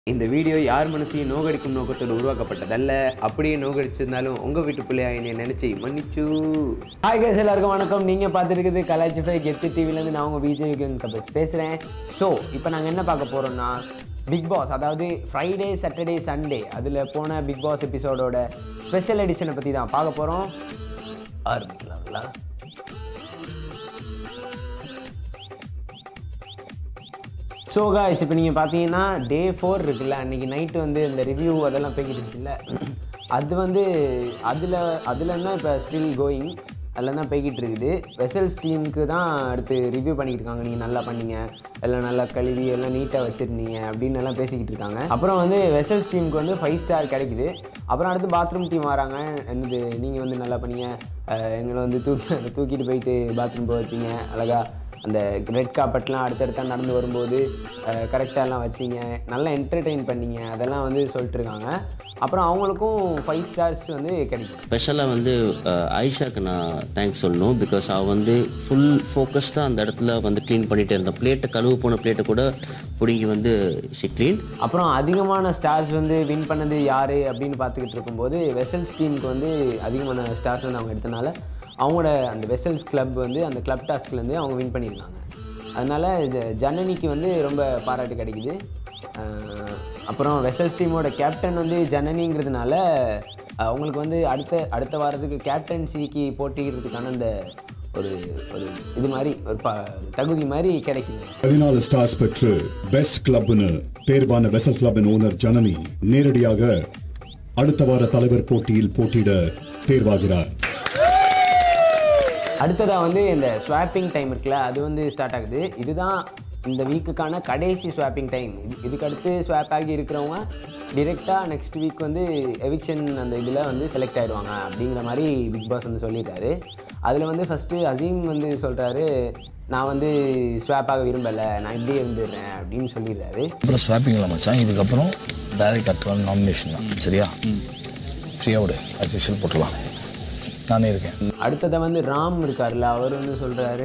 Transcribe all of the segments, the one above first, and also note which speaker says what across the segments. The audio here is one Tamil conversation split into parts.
Speaker 1: இந்த வீடியோ யார் மனசையும் நோகடிக்கும் நோக்கத்தோடு உருவாக்கப்பட்டதல்ல அப்படியே நோகடிச்சிருந்தாலும் உங்கள் வீட்டு பிள்ளையா என்னை நினச்சி மன்னிச்சு ஹாய் கேஸ் எல்லாருக்கும் வணக்கம் நீங்கள் பார்த்துருக்குது கலாச்சி ஃபை கெத்து டிவிலேருந்து நான் உங்கள் விஜய் கபஸ் பேசுகிறேன் ஸோ இப்போ நாங்கள் என்ன பார்க்க போகிறோம்னா பிக் பாஸ் அதாவது ஃப்ரைடே சாட்டர்டே சண்டே அதில் போன பிக் பாஸ் எபிசோடோட ஸ்பெஷல் எடிஷனை பற்றி தான் பார்க்க போகிறோம் ஆரம்பிக்கலாங்களா ஸோ காய்ஸ் இப்போ நீங்கள் பார்த்தீங்கன்னா டே ஃபோர் இருக்குல்ல அன்றைக்கி நைட்டு வந்து இந்த ரிவ்யூ அதெல்லாம் போய்கிட்டு இருந்துச்சுல்ல அது வந்து அதில் அதில் தான் இப்போ ஸ்டில் கோயிங் அதில் தான் போய்கிட்டு இருக்குது வெசல்ஸ் டீமுக்கு தான் அடுத்து ரிவ்யூ பண்ணிக்கிட்டு இருக்காங்க நீங்கள் நல்லா பண்ணீங்க எல்லாம் நல்லா கழுவி எல்லாம் நீட்டாக வச்சுருந்தீங்க அப்படின்னு எல்லாம் பேசிக்கிட்டு இருக்காங்க அப்புறம் வந்து வெசல்ஸ் டீமுக்கு வந்து ஃபைவ் ஸ்டார் கிடைக்குது அப்புறம் அடுத்து பாத்ரூம் டீம் வராங்க என்னது நீங்கள் வந்து நல்லா பண்ணீங்க அஹ் எங்களை வந்து தூக்கி தூக்கிட்டு போயிட்டு பாத்ரூம் போக வச்சிங்க அழகாக அந்த ரெட் காப்பட்லாம் அடுத்தடுத்தா நடந்து வரும்போது கரெக்டாக எல்லாம் வச்சிங்க நல்லா என்டர்டெயின் பண்ணீங்க அதெல்லாம் வந்து சொல்லிட்டு இருக்காங்க அப்புறம் அவங்களுக்கும் ஃபைவ் ஸ்டார்ஸ் வந்து கிடைக்கும்
Speaker 2: ஸ்பெஷலாக வந்து அஹ், ஆயிஷாக்கு நான் தேங்க்ஸ் சொல்லணும் பிகாஸ் அவள் வந்து ஃபுல் ஃபோக்கஸ்டாக அந்த இடத்துல வந்து க்ளீன் பண்ணிகிட்டே இருந்தான் பிளேட்டை கழுவு போன பிளேட்டை கூட பிடுங்கி வந்து ஷி க்ளீன்
Speaker 1: அப்புறம் அதிகமான ஸ்டார்ஸ் வந்து வின் பண்ணது யார் அப்படின்னு பார்த்துக்கிட்டு இருக்கும்போது வெசல்ஸ் டீமுக்கு வந்து அதிகமான ஸ்டார்ஸ் வந்து அவங்க எடுத்தனால அவங்களோட அந்த வெசல்ஸ் கிளப் வந்து அந்த கிளப் டாஸ்க்லேருந்து அவங்க வின் பண்ணியிருக்காங்க அதனால் இது ஜனனிக்கு வந்து ரொம்ப பாராட்டு கிடைக்குது அஹ் அப்புறம் வெசல்ஸ் டீமோட கேப்டன் வந்து ஜனனிங்கிறதுனால அவங்களுக்கு வந்து அடுத்த அடுத்த வாரத்துக்கு கேப்டன்சிக்கு போட்டிக்கிறதுக்கான அந்த ஒரு ஒரு இது மாதிரி ஒரு ப தகுதி மாதிரி கிடைக்குது
Speaker 3: பதினாலு ஸ்டார்ஸ் பெற்று பெஸ்ட் கிளப்னு தேர்வான வெசல் கிளப்பின் ஓனர் ஜனனி நேரடியாக அடுத்த வார தலைவர் போட்டியில் போட்டியிட தேர்வாகிறார்
Speaker 1: அடுத்ததாக வந்து இந்த ஸ்வாப்பிங் டைம் இருக்குல்ல அது வந்து ஸ்டார்ட் ஆகுது இதுதான் இந்த வீக்குக்கான கடைசி ஸ்வாப்பிங் டைம் இது இதுக்கு அடுத்து ஸ்வாப் ஆகி இருக்கிறவங்க டிரெக்டாக நெக்ஸ்ட் வீக் வந்து எவிக்ஷன் அந்த இதில் வந்து செலக்ட் ஆயிடுவாங்க அப்படிங்கிற மாதிரி பிக் பாஸ் வந்து சொல்லிட்டாரு அதில் வந்து ஃபஸ்ட்டு அசீம் வந்து சொல்கிறாரு நான் வந்து ஸ்வாப் ஆக விரும்பலை நான் இப்படியே இருந்துடுறேன் அப்படின்னு சொல்லிடுறாரு
Speaker 4: அப்புறம் ஸ்வாப்பிங்ல மச்சான் இதுக்கப்புறம் டைரக்ட் அடுத்த வாரம் நாமினேஷன் தான் சரியா ஃப்ரீயாக விடு அஸ் யூஷுவல் போட்டுடலாம் நானே இருக்கேன்
Speaker 1: அடுத்ததாக வந்து ராம் இருக்கார்ல அவர் வந்து சொல்கிறாரு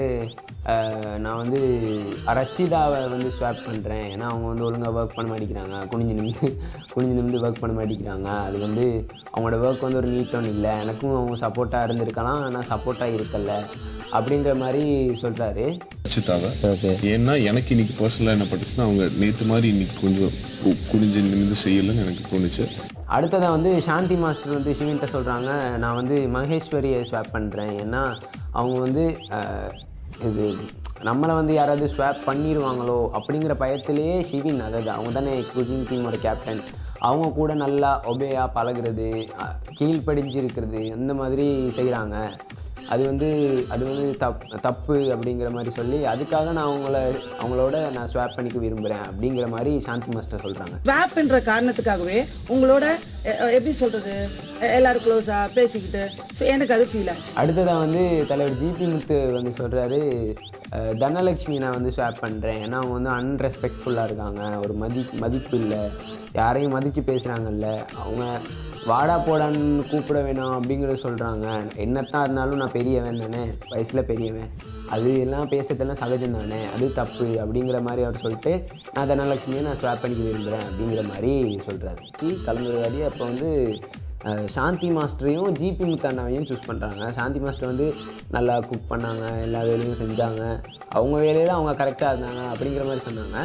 Speaker 1: நான் வந்து ரச்சிதாவை வந்து ஸ்வாப் பண்ணுறேன் ஏன்னா அவங்க வந்து ஒழுங்காக ஒர்க் பண்ண மாட்டேங்கிறாங்க குனிஞ்சு நிமிந்து குனிஞ்சு நிமிந்து ஒர்க் பண்ண மாட்டேங்கிறாங்க அது வந்து அவங்களோட ஒர்க் வந்து ஒரு நீட்டம் இல்லை எனக்கும் அவங்க சப்போர்ட்டாக இருந்திருக்கலாம் ஆனால் சப்போர்ட்டாக இருக்கல அப்படிங்கிற மாதிரி சொல்கிறாரு
Speaker 5: வச்சுட்டாங்க ஏன்னா எனக்கு இன்னைக்கு பர்சனலாக என்ன பட்டுச்சுன்னா அவங்க நேற்று மாதிரி இன்னைக்கு கொஞ்சம் கு- குனிஞ்சு நிமிந்து செய்யலைன்னு எனக்கு தோணுச்சு
Speaker 1: அடுத்ததாக வந்து சாந்தி மாஸ்டர் வந்து சிவன்கிட்ட சொல்கிறாங்க நான் வந்து மகேஸ்வரியை ஸ்வாப் பண்ணுறேன் ஏன்னா அவங்க வந்து அஹ், இது நம்மளை வந்து யாராவது ஸ்வாப் பண்ணிடுவாங்களோ அப்படிங்கிற பயத்திலேயே சிவின் அதாவது அவங்க தானே குக்கிங் டீமோட கேப்டன் அவங்க கூட நல்லா ஒபேயாக பழகுறது அஹ், கீழ்ப்படிஞ்சு இருக்கிறது அந்த மாதிரி செய்கிறாங்க அது வந்து அது வந்து தப் தப்பு அப்படிங்கிற மாதிரி சொல்லி அதுக்காக நான் அவங்கள அவங்களோட நான் ஸ்வாப் பண்ணிக்க விரும்புகிறேன் அப்படிங்கிற மாதிரி சாந்தி மாஸ்டர் சொல்கிறாங்க
Speaker 6: ஸ்வாப் என்ற காரணத்துக்காகவே உங்களோட எ- எ- எப்படி சொல்றது எ- எல்லாரும் க்ளோஸா பேசிக்கிட்டு ஸோ எனக்கு அது ஃபீல் ஆச்சு
Speaker 1: அடுத்ததாக வந்து தலைவர் ஜிபி முத்து வந்து சொல்கிறாரு தனலட்சுமி நான் வந்து ஸ்வாப் பண்ணுறேன் ஏன்னா அவங்க வந்து அன்ரெஸ்பெக்ட்ஃபுல்லாக இருக்காங்க ஒரு மதி மதிப்பு இல்லை யாரையும் மதித்து பேசுகிறாங்கல்ல அவங்க வாடா போடான்னு கூப்பிட வேணாம் அப்படிங்கிறத சொல்கிறாங்க என்னத்தான் இருந்தாலும் நான் பெரியவன் தானே வயசில் பெரியவன் அது எல்லாம் பேசுறதெல்லாம் சகஜம் தானே அது தப்பு அப்படிங்கிற மாதிரி அவர் சொல்லிட்டு நான் தனலட்சுமியை நான் ஸ்வாப் பண்ணிக்க விரும்புகிறேன் அப்படிங்கிற மாதிரி சொல்கிறாரு கலந்துரையாடி அப்போ வந்து அஹ் சாந்தி மாஸ்டரையும் ஜிபி முத்தாண்ணாவையும் சூஸ் பண்ணுறாங்க சாந்தி மாஸ்டர் வந்து நல்லா குக் பண்ணாங்க எல்லா வேலையும் செஞ்சாங்க அவங்க வேலையில் அவங்க கரெக்டாக இருந்தாங்க அப்படிங்கிற மாதிரி சொன்னாங்க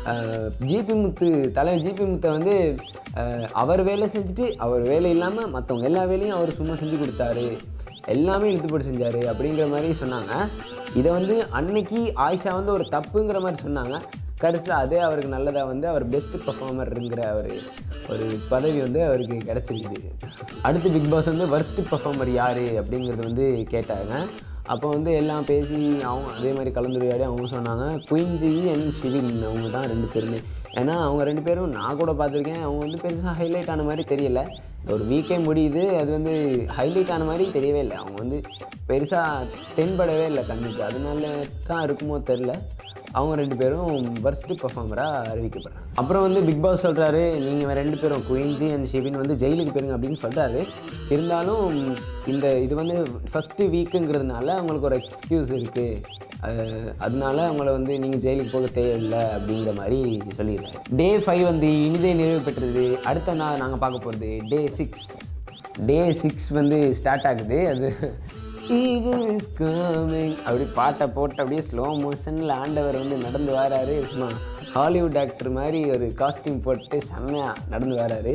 Speaker 1: ஜிபி முத்து தலைவர் ஜிபி முத்தை வந்து அஹ் அவர் வேலை செஞ்சுட்டு அவர் வேலை இல்லாமல் மற்றவங்க எல்லா வேலையும் அவர் சும்மா செஞ்சு கொடுத்தாரு எல்லாமே இழுத்து போட்டு செஞ்சார் அப்படிங்கிற மாதிரி சொன்னாங்க இதை வந்து அன்னைக்கு ஆயிஷா வந்து ஒரு தப்புங்கிற மாதிரி சொன்னாங்க கடைசியில் அதே அவருக்கு நல்லதாக வந்து அவர் பெஸ்ட் பர்ஃபார்மருங்கிற ஒரு ஒரு பதவி வந்து அவருக்கு கிடச்சிருக்குது அடுத்து பிக் பாஸ் வந்து worst பர்ஃபார்மர் யார் அப்படிங்கிறது வந்து கேட்டாங்க அப்போ வந்து எல்லாம் பேசி அவங்க அதே மாதிரி கலந்துரையாடி அவங்க சொன்னாங்க குயின்ஜி அண்ட் ஷிவின் அவங்க தான் ரெண்டு பேருமே ஏன்னா அவங்க ரெண்டு பேரும் நான் கூட பார்த்துருக்கேன் அவங்க வந்து பெருசாக ஹைலைட் ஆன மாதிரி தெரியல ஒரு வீக்கே முடியுது அது வந்து ஹைலைட் ஆன மாதிரி தெரியவே இல்லை அவங்க வந்து பெருசாக தென்படவே இல்லை கண்ணுக்கு அதனால தான் இருக்குமோ தெரில அவங்க ரெண்டு பேரும் worst பர்ஃபார்மராக அறிவிக்கப்படுறாங்க அப்புறம் வந்து பிக் பாஸ் சொல்கிறாரு நீங்கள் ரெண்டு பேரும் குயின்ஜி அண்ட் ஷிவின் வந்து ஜெயிலுக்கு போயிருங்க அப்படின்னு சொல்கிறாரு இருந்தாலும் இந்த இது வந்து ஃபஸ்ட்டு வீக்குங்கிறதுனால அவங்களுக்கு ஒரு எக்ஸ்கியூஸ் இருக்குது அஹ், அதனால அவங்கள வந்து நீங்கள் ஜெயிலுக்கு போக தேவையில்லை அப்படிங்கிற மாதிரி சொல்லிடுறாரு டே ஃபைவ் வந்து இனிதே நிறைவு பெற்றது அடுத்த நாள் நாங்கள் பார்க்க போகிறது டே சிக்ஸ் டே சிக்ஸ் வந்து ஸ்டார்ட் ஆகுது அது Eagle is coming அப்படி பாட்டை போட்டு அப்படியே ஸ்லோ மோஷனில் ஆண்டவர் வந்து நடந்து வராரு சும்மா ஹாலிவுட் ஆக்டர் மாதிரி ஒரு காஸ்டியூம் போட்டு செம்மையாக நடந்து வராரு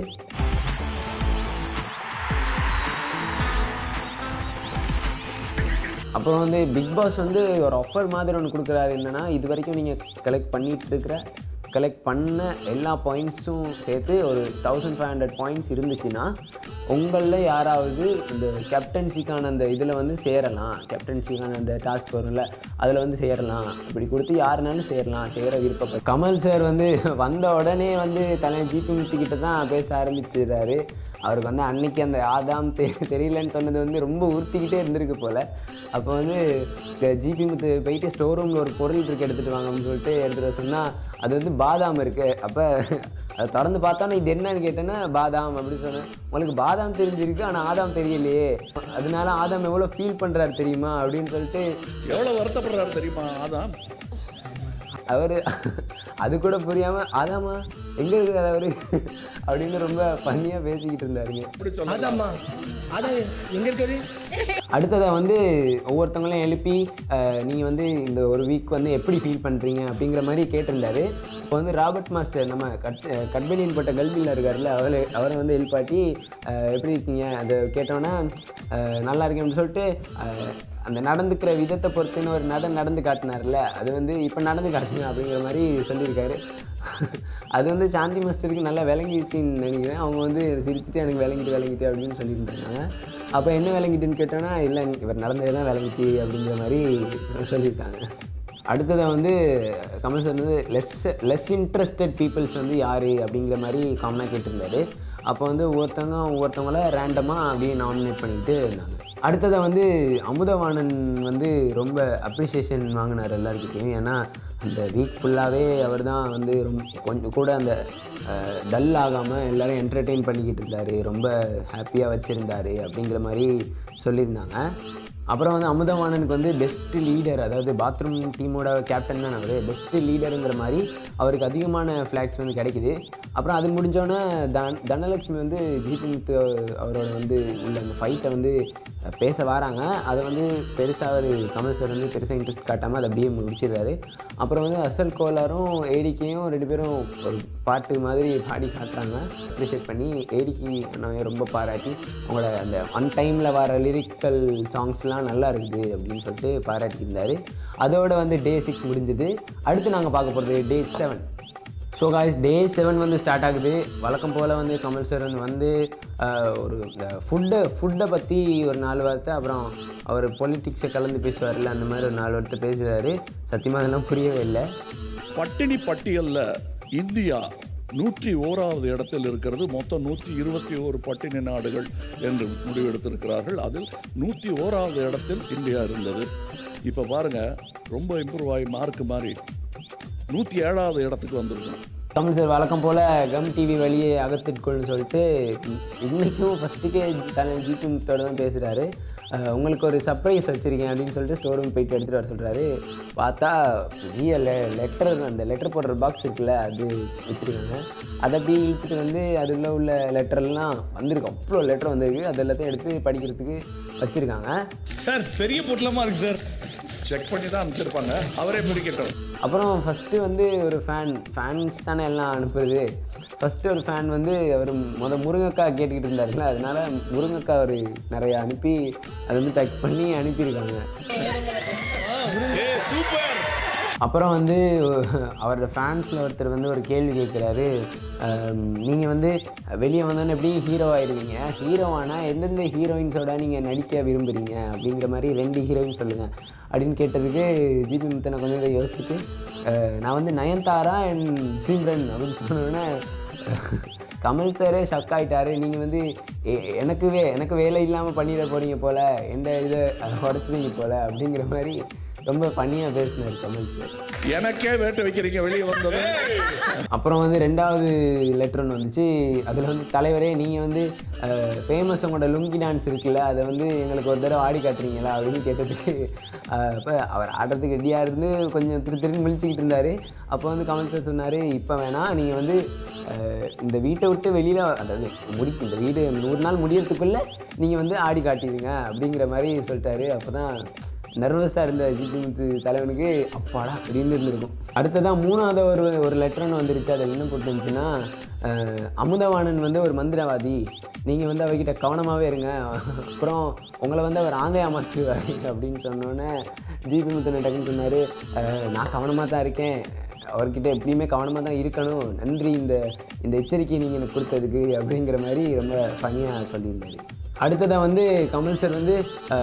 Speaker 1: அப்புறம் வந்து பிக் பாஸ் வந்து ஒரு ஆஃபர் மாதிரி ஒன்று கொடுக்குறாரு என்னென்னா இது வரைக்கும் நீங்கள் கலெக்ட் பண்ணிட்டு இருக்கிற கலெக்ட் பண்ண எல்லா பாயிண்ட்ஸும் சேர்த்து ஒரு தௌசண்ட் ஃபைவ் ஹண்ட்ரட் பாயிண்ட்ஸ் இருந்துச்சுன்னா உங்களில் யாராவது இந்த கேப்டன்சிக்கான அந்த இதில் வந்து சேரலாம் கேப்டன்சிக்கான அந்த டாஸ்க் வரும்ல அதில் வந்து சேரலாம் இப்படி கொடுத்து யாருனாலும் சேரலாம் சேர விருப்பப்ப கமல் சார் வந்து வந்த உடனே வந்து தலை ஜிபி முத்துக்கிட்ட தான் பேச ஆரம்பிச்சிடுறாரு அவருக்கு வந்து அன்னைக்கு அந்த ஆதாம் தெ தெரியலன்னு சொன்னது வந்து ரொம்ப உறுத்திக்கிட்டே இருந்திருக்கு போல் அப்போ வந்து ஜிபி முத்து போயிட்டு ஸ்டோர் ரூமில் ஒரு பொருள் இருக்கு எடுத்துகிட்டு வாங்கன்னு சொல்லிட்டு எடுத்துகிட்டு வர சொன்னால் அது வந்து பாதாம் இருக்குது அப்போ அதை திறந்து பார்த்தோன்னா இது என்னன்னு கேட்டேன்னா பாதாம் அப்படி சொன்னேன் உங்களுக்கு பாதாம் தெரிஞ்சிருக்கு ஆனால் ஆதாம் தெரியலையே அதனால ஆதாம் எவ்வளோ ஃபீல் பண்ணுறாரு தெரியுமா அப்படின்னு சொல்லிட்டு
Speaker 7: எவ்வளோ வருத்தப்படுறாரு தெரியுமா அதான்
Speaker 1: அவர் அது கூட புரியாமல் ஆதாமா எங்கே இருக்கிறார் அவர் அப்படின்னு ரொம்ப பண்ணியாக பேசிக்கிட்டு இருந்தாருங்க
Speaker 7: இப்படி சொல்ல
Speaker 8: அதாம்மா அதான் எங்க இருக்காரு
Speaker 1: அடுத்ததை வந்து ஒவ்வொருத்தவங்களையும் எழுப்பி நீங்கள் வந்து இந்த ஒரு வீக் வந்து எப்படி ஃபீல் பண்ணுறீங்க அப்படிங்கிற மாதிரி கேட்டிருந்தாரு இப்போ வந்து ராபர்ட் மாஸ்டர் நம்ம கட் கட்பெலியன் போட்ட கல்வியில் இருக்கார்ல அவரை அவரை வந்து எழுப்பாட்டி அஹ், எப்படி இருக்கீங்க அதை கேட்டோன்னே அஹ், நல்லா இருக்கேன்னு சொல்லிட்டு அஹ், அந்த நடந்துக்கிற விதத்தை பொறுத்துன்னு ஒரு நட நடந்து காட்டினார்ல அது வந்து இப்போ நடந்து காட்டுங்க அப்படிங்கிற மாதிரி சொல்லியிருக்காரு அது வந்து சாந்தி மாஸ்டருக்கு நல்லா விளங்கிடுச்சின்னு நினைக்கிறேன் அவங்க வந்து சிரிச்சுட்டு எனக்கு விளங்கிட்டு விளங்கிட்டு அப்படின்னு சொல்லியிருந்தாங்க அப்போ என்ன விளங்கிட்டுன்னு கேட்டோன்னா இல்லை இவர் நடந்தது தான் விளங்கிச்சு அப்படிங்கிற மாதிரி சொல்லியிருக்காங்க அடுத்ததை வந்து கமல் சார் வந்து லெஸ் லெஸ் இன்ட்ரெஸ்டட் பீப்புள்ஸ் வந்து யார் அப்படிங்கிற மாதிரி காமனாக கேட்டிருந்தாரு அப்போ வந்து ஒவ்வொருத்தவங்க ஒவ்வொருத்தவங்கள ரேண்டமாக அப்படியே நாமினேட் பண்ணிட்டு இருந்தாங்க அடுத்ததை வந்து அமுதவாணன் வந்து ரொம்ப அப்ரிசியேஷன் வாங்கினார் எல்லாருக்கிட்டையும் ஏன்னா அந்த வீக் ஃபுல்லாகவே அவர் தான் வந்து ரொம்ப கொஞ்சம் கூட அந்த டல் ஆகாமல் எல்லாரும் என்டர்டெயின் பண்ணிக்கிட்டு இருந்தார் ரொம்ப ஹாப்பியாக வச்சுருந்தாரு அப்படிங்கிற மாதிரி சொல்லியிருந்தாங்க அப்புறம் வந்து அமுதவாணனுக்கு வந்து பெஸ்ட் லீடர் அதாவது பாத்ரூம் டீமோட கேப்டன் தான் அவர் பெஸ்ட் லீடருங்கிற மாதிரி அவருக்கு அதிகமான ஃப்ளாக்ஸ் வந்து கிடைக்குது அப்புறம் அது முடிஞ்சோடனே தன் தனலட்சுமி வந்து ஜிபி முத்து அவரோட வந்து உள்ள அந்த ஃபைட்டை வந்து பேச வராங்க அதை வந்து பெருசாக அவர் கமல் சார் வந்து பெருசாக இன்ட்ரெஸ்ட் காட்டாமல் அதை அப்படியே முடிச்சிடுறாரு அப்புறம் வந்து அசல் கோலாரும் ஏடிக்கையும் ரெண்டு பேரும் ஒரு பாட்டு மாதிரி பாடி காட்டுறாங்க அப்ரிஷியேட் பண்ணி ஏடிக்கு அண்ணாவை ரொம்ப பாராட்டி அவங்களோட அந்த ஒன் டைமில் வர லிரிக்கல் சாங்ஸ்லாம் நல்லா இருக்குது அப்படின்னு சொல்லிட்டு பாராட்டியிருந்தார் அதோட வந்து டே சிக்ஸ் முடிஞ்சது அடுத்து நாங்கள் பார்க்க போகிறது day seven so guys day seven வந்து ஸ்டார்ட் ஆகுது வழக்கம் போல் வந்து கமல் சார் வந்து வந்து ஆஹ், ஒரு இந்த ஃபுட்டை ஃபுட்டை பற்றி ஒரு நாலு வார்த்தை அப்புறம் அவர் பொலிட்டிக்ஸை கலந்து பேசுவார்ல அந்த மாதிரி ஒரு நாலு வார்த்தை பேசுகிறாரு சத்தியமாக அதெல்லாம் புரியவே இல்லை
Speaker 7: பட்டினி பட்டியல்ல இந்தியா நூற்றி ஓராவது இடத்தில் இருக்கிறது மொத்தம் நூற்றி இருபத்தி ஓரு பட்டினி நாடுகள் என்று முடிவெடுத்திருக்கிறார்கள் அதில் நூற்றி ஓராவது இடத்தில் இந்தியா இருந்தது இப்போ பாருங்க ரொம்ப இம்ப்ரூவ் ஆகி மார்க் மாறி நூற்றி ஏழாவது இடத்துக்கு வந்திருக்கோம்
Speaker 1: கமல் சார் வழக்கம் போல் கம் டிவி வழியே அகத்திற்குள்னு சொல்லிட்டு இன்றைக்கும் ஃபஸ்ட்டுக்கே தலை ஜிபி முத்தோட தான் பேசுகிறாரு உங்களுக்கு ஒரு சர்ப்ரைஸ் வச்சுருக்கேன் அப்படின்னு சொல்லிட்டு ஸ்டோர் ரூம் போயிட்டு எடுத்துகிட்டு வர சொல்கிறாரு பார்த்தா பெரிய லெ லெட்டர் அந்த லெட்டர் போடுற பாக்ஸ் இருக்குல்ல அது வச்சுருக்காங்க அதை அப்படியே இழுத்துட்டு வந்து அதில் உள்ள லெட்டர்லாம் வந்திருக்கு அவ்வளோ லெட்டர் வந்திருக்கு அது எல்லாத்தையும் எடுத்து படிக்கிறதுக்கு வச்சுருக்காங்க
Speaker 8: சார் பெரிய பொட்டலமா இருக்கு சார்
Speaker 7: செக் பண்ணி தான் அனுப்பிச்சிருப்பாங்க அவரே பிரிக்கட்டும்
Speaker 1: அப்புறம் ஃபஸ்ட்டு வந்து ஒரு ஃபேன் ஃபேன்ஸ் தானே எல்லாம் அனுப்புறது ஃபஸ்ட்டு ஒரு ஃபேன் வந்து அவர் முத முருங்கக்காய் கேட்டுக்கிட்டு இருந்தாருல அதனால முருங்கக்காய் அவர் நிறைய அனுப்பி அதை வந்து பேக் பண்ணி அனுப்பியிருக்காங்க
Speaker 8: சூப்பர்
Speaker 1: அப்புறம் வந்து அவரோட ஃபேன்ஸில் ஒருத்தர் வந்து ஒரு கேள்வி கேட்குறாரு நீங்கள் வந்து வெளியே வந்தோன்னே எப்படி ஹீரோ ஆயிடுவீங்க ஹீரோவானா எந்தெந்த ஹீரோயின்ஸோட நீங்கள் நடிக்க விரும்புகிறீங்க அப்படிங்கிற மாதிரி ரெண்டு ஹீரோயின் சொல்லுங்கள் அப்படின்னு கேட்டதுக்கு ஜிபி முத்தனை கொஞ்சம் நேரம் யோசிச்சுட்டு அஹ், நான் வந்து நயன்தாரா அண்ட் சிம்ரன் அப்படின்னு சொன்னோன்னே கமல் சாரே ஷக் ஆகிட்டாரு நீங்கள் வந்து எ- எனக்கு வே எனக்கு வேலை இல்லாமல் பண்ணிட போகிறீங்க போல் எந்த இதை உடச்சிடுங்க போல் அப்படிங்கிற மாதிரி ரொம்ப ஃபன்னியாக பேசினார் கமல் சார்
Speaker 7: எனக்கே வேட்டு வைக்கிறீங்க வெளியே வந்தது
Speaker 1: அப்புறம் வந்து ரெண்டாவது லெட்டர் ஒன்று வந்துச்சு அதில் வந்து தலைவரே நீங்கள் வந்து ஃபேமஸ் உங்களோட லுங்கி டான்ஸ் இருக்குல்ல அதை வந்து எங்களுக்கு ஒரு தடவை ஆடி காட்டுறீங்களா அப்படின்னு கேட்டதுக்கு அப்போ அவர் ஆடுறதுக்கு ரெடியாக இருந்து கொஞ்சம் திரு திருன்னு முழிச்சிக்கிட்டு இருந்தார் அப்போ வந்து கமல் சார் சொன்னார் இப்போ வேணாம் நீங்கள் வந்து அஹ், இந்த வீட்டை விட்டு வெளியில் அதாவது முடி இந்த வீடு நூறு நாள் முடியறதுக்குள்ளே நீங்கள் வந்து ஆடி காட்டிடுங்க அப்படிங்கிற மாதிரி சொல்லிட்டாரு அப்போ தான் நர்வஸாக இருந்த ஜிபி முத்து தலைவனுக்கு அப்பாடா அப்படின்னு இருந்திருக்கும் அடுத்ததான் மூணாவது ஒரு ஒரு லெட்டர்னு வந்துருச்சு அதில் என்ன போட்டுருந்துச்சுன்னா அஹ், அமுதவாணன் வந்து ஒரு மந்திரவாதி நீங்கள் வந்து அவர்கிட்ட கவனமாகவே இருங்க அப்புறம் உங்களை வந்து அவர் ஆந்தையா மாற்றுவார் அப்படின்னு சொன்னோன்னே ஜிபி முத்து டக்குன்னு சொன்னார் நான் கவனமாக தான் இருக்கேன் அவர்கிட்ட எப்படியுமே கவனமாக தான் இருக்கணும் நன்றி இந்த இந்த எச்சரிக்கையை நீங்கள் எனக்கு கொடுத்ததுக்கு அப்படிங்கிற மாதிரி ரொம்ப ஃபனியாக சொல்லியிருந்தாரு அடுத்ததாக வந்து கமல் சார் வந்து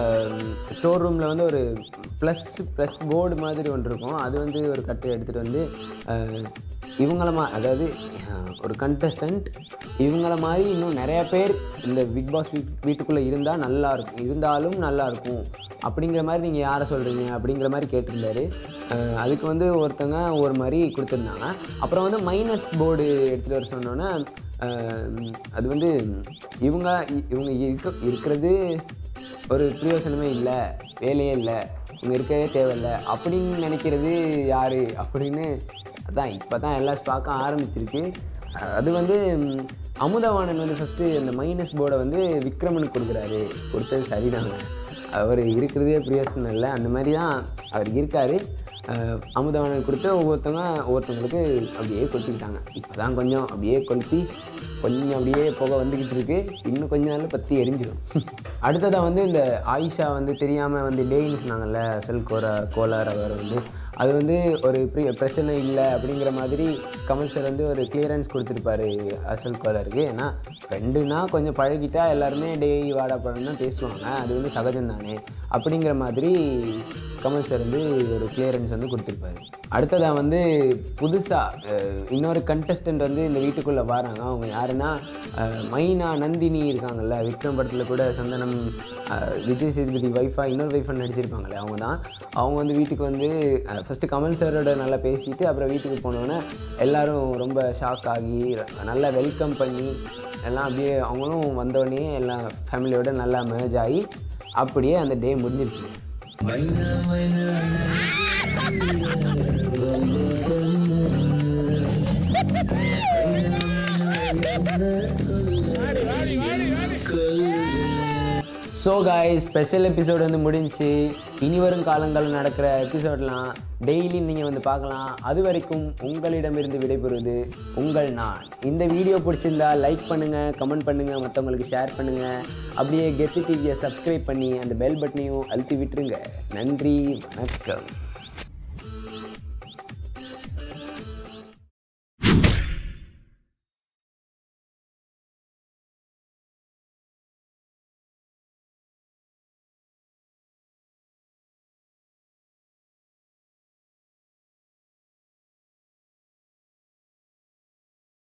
Speaker 1: ஸ்டோர் ரூமில் வந்து ஒரு ப்ளஸ் ப்ளஸ் போர்டு மாதிரி ஒன்று இருக்கும் அது வந்து ஒரு கட்டு எடுத்துகிட்டு வந்து அஹ், இவங்கள மா அதாவது அஹ், ஒரு கண்டஸ்டன்ட் இவங்கள மாதிரி இன்னும் நிறைய பேர் இந்த பிக் பாஸ் வீட் வீட்டுக்குள்ளே இருந்தால் நல்லா இருக்கும் இருந்தாலும் நல்லா இருக்கும் அப்படிங்கிற மாதிரி நீங்கள் யாரை சொல்கிறீங்க அப்படிங்கிற மாதிரி கேட்டிருந்தாரு அஹ், அதுக்கு வந்து ஒருத்தங்க ஒரு மாதிரி கொடுத்துருந்தாங்க அப்புறம் வந்து மைனஸ் போர்டு எடுத்துகிட்டு வர சொன்னோன்னே அஹ், அது வந்து இவங்க இ- இவங்க இருக்க இருக்கிறது ஒரு பிரயோசனமே இல்லை வேலையே இல்லை இவங்க இருக்கவே தேவையில்லை அப்படின்னு நினைக்கிறது யார் அப்படின்னு அதான் இப்போ தான் எல்லாம் பார்க்க ஆரம்பிச்சிருக்கு அஹ், அது வந்து ம், அமுதவாணன் வந்து ஃபஸ்ட்டு அந்த மைனஸ் போர்டை வந்து விக்ரமனுக்கு கொடுக்குறாரு கொடுத்தது சரிதாங்க அவர் இருக்கிறதே பிரயோசனம் இல்லை அந்த மாதிரி தான் அவர் இருக்கார் அமுதவாணன் கொடுத்து ஒவ்வொருத்தவங்க ஒவ்வொருத்தவங்களுக்கு அப்படியே கொளுத்திக்கிட்டாங்க இப்போ தான் கொஞ்சம் அப்படியே கொளுத்தி கொஞ்சம் அப்படியே புகை வந்துக்கிட்டு இருக்கு இன்னும் கொஞ்ச நாள்ல பற்றி எரிஞ்சிடும் அடுத்ததாக வந்து இந்த ஆயிஷா வந்து தெரியாமல் வந்து டேன்னு சொன்னாங்கல்ல அசல் கோரா கோலார் அவர் வந்து அது வந்து ஒரு pri- பிரச்சனை இல்லை அப்படிங்கிற மாதிரி கமல் சார் வந்து ஒரு கிளியரன்ஸ் கொடுத்துருப்பாரு அசல் கோலருக்கு ஏன்னா ஃப்ரெண்டுனா கொஞ்சம் பழகிட்டா எல்லாருமே டேய் வாடா பழம் தான் பேசுவாங்க அது வந்து சகஜம் தானே அப்படிங்கிற மாதிரி கமல் சார் வந்து ஒரு கிளியரன்ஸ் வந்து கொடுத்துருப்பாரு அடுத்ததாக வந்து புதுசாக இன்னொரு கண்டஸ்டன்ட் வந்து இந்த வீட்டுக்குள்ளே வராங்க அவங்க யாருன்னா அஹ், மைனா நந்தினி இருக்காங்கல்ல விக்ரம் படத்தில் கூட சந்தனம் அஹ், விஜய் சேதுபதி ஒய்ஃபாக இன்னொரு ஒய்ஃபாக நடிச்சிருப்பாங்களே அவங்க தான் அவங்க வந்து வீட்டுக்கு வந்து ஃபஸ்ட்டு கமல் சாரோட நல்லா பேசிட்டு அப்புறம் வீட்டுக்கு போனோன்னே எல்லாரும் ரொம்ப ஷாக் ஆகி நல்லா வெல்கம் பண்ணி எல்லாம் அப்படியே அவங்களும் வந்தோடனே எல்லாம் ஃபேமிலியோட நல்லா மேர்ஜ் ஆகி அப்படியே அந்த டே முடிஞ்சிருச்சு ஸோ காய் ஸ்பெஷல் எபிசோடு வந்து முடிஞ்சு இனி வரும் காலங்களில் நடக்கிற எபிசோட்லாம் டெய்லி நீங்கள் வந்து பார்க்கலாம் அது வரைக்கும் உங்களிடமிருந்து விடைபெறுவது உங்கள் நான் இந்த வீடியோ பிடிச்சிருந்தா லைக் பண்ணுங்கள் கமெண்ட் பண்ணுங்கள் மற்றவங்களுக்கு ஷேர் பண்ணுங்கள் அப்படியே கெத்து டிவியை சப்ஸ்கிரைப் பண்ணி அந்த பெல் பட்டனையும் அழுத்தி விட்டுருங்க நன்றி வணக்கம்